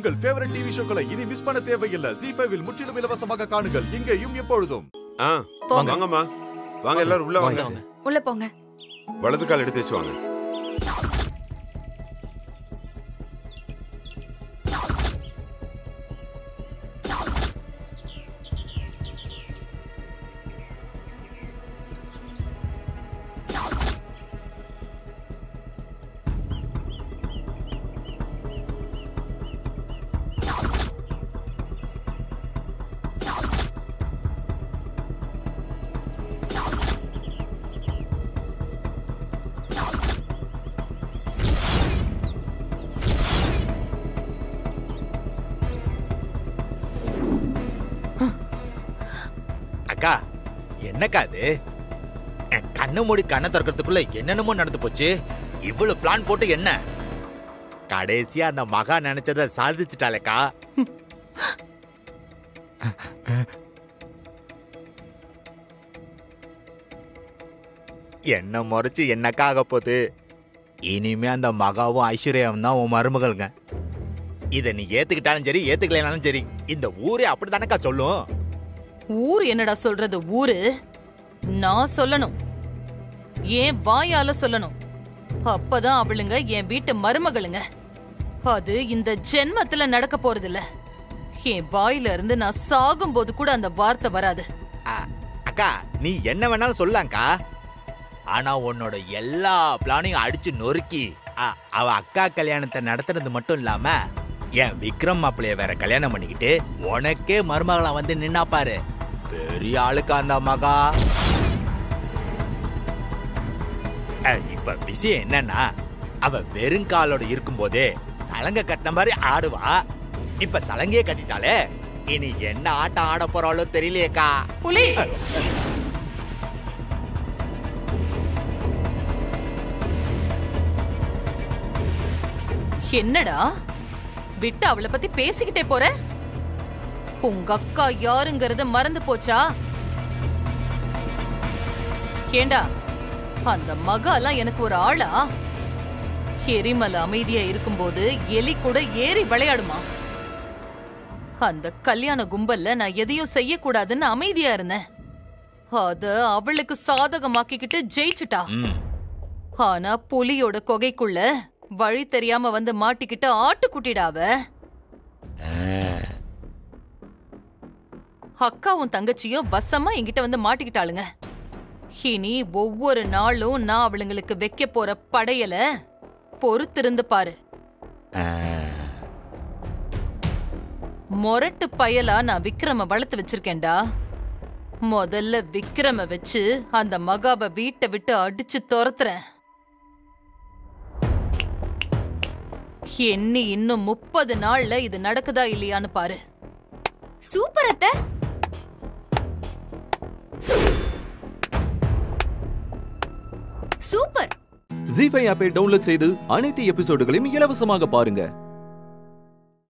உங்கள் favourite TV ஷோக்களை இனி miss பண்ண தேவையில்லை ஜி ஃபைவில் முற்றிலும் இலவசமாக காணுங்கள் இங்கேயும் எப்பொழுதும் ஆ போங்க. வாங்கம்மா வாங்க எல்லாரும் உள்ள வாங்க உள்ள போங்க வலது கால் எடுத்து வச்சு வாங்க அக்கா என்னக்கா அது என் கண்ணு மூடி கண்ணை திறக்கிறதுக்குள்ள என்னென்னமோ நடந்து போச்சு இவ்வளவு பிளான் போட்டு என்ன கடைசியா அந்த மகா நினைச்சத சாதிச்சுட்டாளேக்கா என்ன முறைச்சு என்னக்கா ஆக போகுது இனிமே அந்த மகாவும் ஐஸ்வர்யாவும் தான் உன் மருமகள்ங்க இதை நீ ஏத்துக்கிட்டாலும் சரி ஏத்துக்கலைனாலும் சரி இந்த ஊரே அப்படித்தானக்கா சொல்லும் ஊர் என்னடா சொல்றது ஊரு நான் சொல்லணும் ஏன் வாயால சொல்லணும் அப்பதான் அவளுங்க என் வீட்டு மருமகளுங்க அது இந்த ஜென்மத்துல நடக்க போறதில்ல என் வாயில இருந்து நான் சாகும்போது கூட அந்த வார்த்தை வராது அ- அக்கா நீ என்ன வேணாலும் சொல்லலாம்க்கா ஆனா உன்னோட எல்லா பிளானையும் அடிச்சு நொறுக்கி அ- அவ அக்கா கல்யாணத்தை நடத்துறது மட்டும் இல்லாம என் விக்ரம் மாப்பிளைய வேற கல்யாணம் பண்ணிக்கிட்டு உனக்கே மருமகளா வந்து நின்னா பாரு பெரிய ஆளுக்கா அந்த மகா அ, இப்ப விஷயம் என்னன்னா அவ வெறுங்காலோட இருக்கும்போதே சலங்க கட்டின மாதிரி ஆடுவா இப்ப சலங்கையே கட்டிட்டாலே இனி என்ன ஆட்டம் ஆட போறாளோ தெரியலையேக்கா புலி என்னடா விட்டு அவளை பத்தி பேசிக்கிட்டே போற உங்க அக்கா யாருங்கறத மறந்து போச்சா ஏண்டா அந்த மகாலாம் எனக்கு ஒரு ஆளா எரிமலை அமைதியா இருக்கும்போது எலி கூட ஏறி விளையாடுமா அந்த கல்யாண கும்பல்ல நான் எதையும் செய்யக்கூடாதுன்னு அமைதியா இருந்தேன் அத அவளுக்கு சாதகமாக்கிக்கிட்டு ஜெயிச்சுட்டா ம் ஆனா புலியோட கொகைக்குள்ள வழி தெரியாம வந்து மாட்டிக்கிட்டு ஆட்டுக்குட்டிடாவ அக்காவும் தங்கச்சியும் வசமா என்கிட்ட வந்து மாட்டிக்கிட்டாளுங்க இனி ஒவ்வொரு நாளும் நான் அவளுங்களுக்கு வைக்க போற படையல பொறுத்திருந்து பாரு மொரட்டு பயலா நான் விக்ரம வளர்த்து வச்சிருக்கேன்டா முதல்ல விக்ரம வச்சு அந்த மகாப வீட்டை விட்டு அடிச்சு துரத்துறேன் எண்ணி இன்னும் முப்பது நாள்ல இது நடக்குதா இல்லையான்னு பாரு சூப்பர் அத்தை சூப்பர் ஜி ஃபைவ் ஆப்பை டவுன்லோட் செய்து அனைத்து எபிசோடுகளையும் இலவசமாக பாருங்க